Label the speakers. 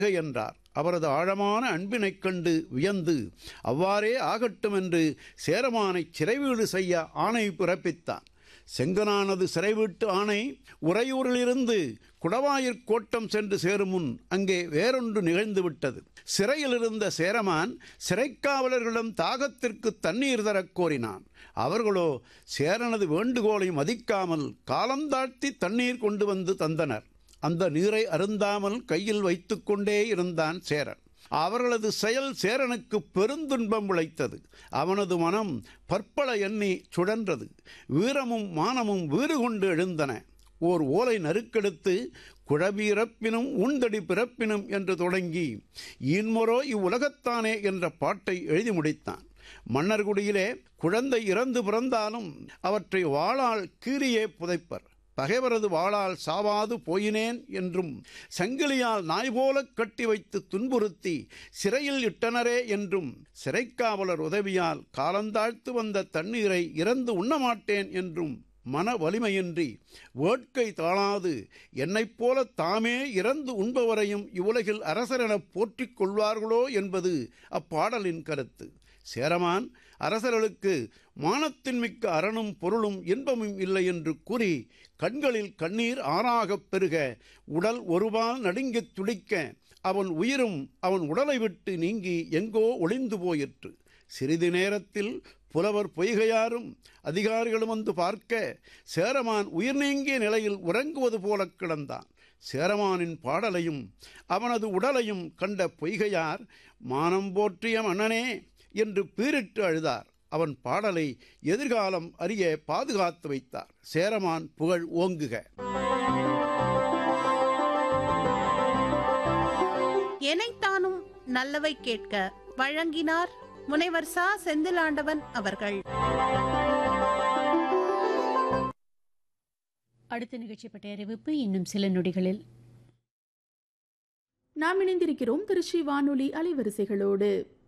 Speaker 1: என்றார் அவரது ஆழமான அன்பினைக் கண்டு வியந்து அவ்வாறே ஆகட்டும் என்று சேரமானை சிறைவீடு செய்ய ஆணை பிறப்பித்தான் செங்கனானது சிறைவீட்டு ஆணை உறையூரிலிருந்து குடவாயிற் கோட்டம் சென்று சேரும் முன் அங்கே வேறொன்று நிகழ்ந்து விட்டது சிறையில் இருந்த சேரமான் சிறைக்காவலர்களிடம் தாகத்திற்கு தண்ணீர் தரக் கோரினான் அவர்களோ சேரனது வேண்டுகோளை மதிக்காமல் காலந்தாழ்த்தி தண்ணீர் கொண்டு வந்து தந்தனர் அந்த நீரை அருந்தாமல் கையில் வைத்துக்கொண்டே இருந்தான் சேரன் அவர்களது செயல் சேரனுக்கு பெருந்துன்பம் விளைத்தது அவனது மனம் பற்பல எண்ணி சுழன்றது வீரமும் மானமும் வீறு கொண்டு எழுந்தன ஓர் ஓலை நறுக்கெடுத்து குழபிறப்பினும் உண்டடி பிறப்பினும் என்று தொடங்கி இன்மொரோ இவ்வுலகத்தானே என்ற பாட்டை எழுதி முடித்தான் மன்னர்குடியிலே குழந்தை இறந்து பிறந்தாலும் அவற்றை வாளால் கீறியே புதைப்பர் பகைவரது வாளால் சாவாது போயினேன் என்றும் சங்கிலியால் நாய் போலக் கட்டி வைத்து துன்புறுத்தி சிறையில் இட்டனரே என்றும் சிறைக்காவலர் உதவியால் காலந்தாழ்த்து வந்த தண்ணீரை இறந்து உண்ணமாட்டேன் என்றும் மன வலிமையின்றி வேட்கை தாழாது என்னைப் போல தாமே இறந்து உண்பவரையும் இவ்வுலகில் அரசரெனப் போற்றிக் கொள்வார்களோ என்பது அப்பாடலின் கருத்து சேரமான் அரசர்களுக்கு மானத்தின் மிக்க அரணும் பொருளும் இன்பமும் இல்லை என்று கூறி கண்களில் கண்ணீர் ஆறாகப் பெருக உடல் ஒருபால் நடுங்கித் துடிக்க அவன் உயிரும் அவன் உடலை விட்டு நீங்கி எங்கோ ஒளிந்து போயிற்று சிறிது நேரத்தில் புலவர் பொய்கையாரும் அதிகாரிகளும் வந்து பார்க்க சேரமான் உயிர் நீங்கிய நிலையில் உறங்குவது போல கிடந்தான் சேரமானின் பாடலையும் அவனது உடலையும் கண்ட பொய்கையார் மானம் போற்றிய மன்னனே என்று பீரிட்டு அழுதார் அவன் பாடலை எதிர்காலம் அறிய பாதுகாத்து வைத்தார் சேரமான் புகழ் ஓங்குக
Speaker 2: எனைத்தானும் நல்லவை கேட்க வழங்கினார் முனைவர் சா செந்திலாண்டவன் அவர்கள்
Speaker 3: அடுத்த நிகழ்ச்சி பற்றிய அறிவிப்பு இன்னும் சில நொடிகளில்
Speaker 4: நாம் இணைந்திருக்கிறோம் திருச்சி வானொலி அலைவரிசைகளோடு